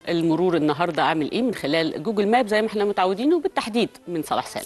المرور النهارده عامل ايه من خلال جوجل ماب زي ما احنا متعودين وبالتحديد من صلاح سالم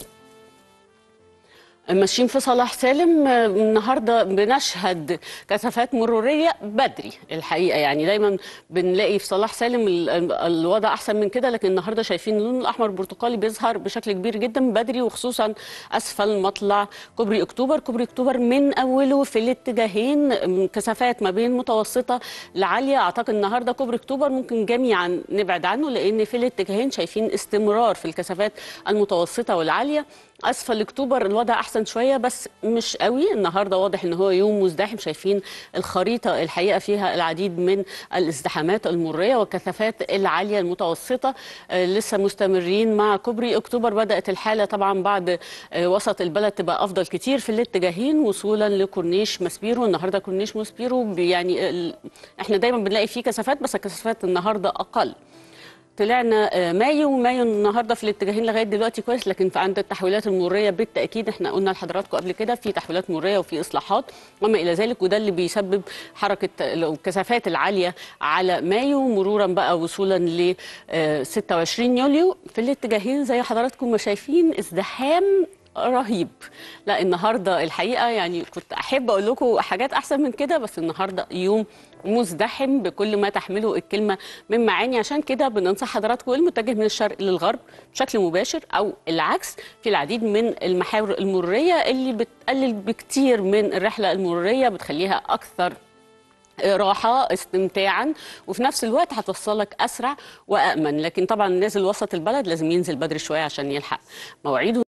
ماشيين في صلاح سالم آه، النهارده بنشهد كثافات مروريه بدري الحقيقه يعني دايما بنلاقي في صلاح سالم ال- ال- الوضع احسن من كده لكن النهارده شايفين اللون الاحمر البرتقالي بيظهر بشكل كبير جدا بدري وخصوصا اسفل مطلع كوبري اكتوبر كوبري اكتوبر من اوله في الاتجاهين م، كثافات ما بين متوسطه لعاليه اعتقد النهارده كوبري اكتوبر ممكن جميعا نبعد عنه لان في الاتجاهين شايفين استمرار في الكثافات المتوسطه والعاليه اسفل اكتوبر الوضع احسن شويه بس مش قوي النهارده واضح ان هو يوم مزدحم شايفين الخريطه الحقيقه فيها العديد من الازدحامات المريه والكثافات العاليه المتوسطه آه، لسه مستمرين مع كوبري اكتوبر بدات الحاله طبعا بعد آه، وسط البلد تبقى افضل كتير في الاتجاهين وصولا لكورنيش ماسبيرو النهارده كورنيش ماسبيرو بي- يعني ال- احنا دايما بنلاقي فيه كثافات بس الكثافات النهارده اقل طلعنا آه، مايو مايو النهارده في الاتجاهين لغايه دلوقتي كويس لكن في عند التحويلات المروريه بالتاكيد احنا قلنا لحضراتكم قبل كده في تحويلات مروريه وفي اصلاحات وما الى ذلك وده اللي بيسبب حركه الكثافات العاليه على مايو مرورا بقى وصولا ل آه، 26 يوليو في الاتجاهين زي حضراتكم ما شايفين ازدحام رهيب لا النهارده الحقيقه يعني كنت احب اقول لكم حاجات احسن من كده بس النهارده يوم مزدحم بكل ما تحمله الكلمه من معاني عشان كده بننصح حضراتكم المتجه من الشرق للغرب بشكل مباشر او العكس في العديد من المحاور المروريه اللي بتقلل بكتير من الرحله المروريه بتخليها اكثر راحة استمتاعا وفي نفس الوقت هتوصلك أسرع وأأمن لكن طبعا نازل وسط البلد لازم ينزل بدري شوية عشان يلحق مواعيده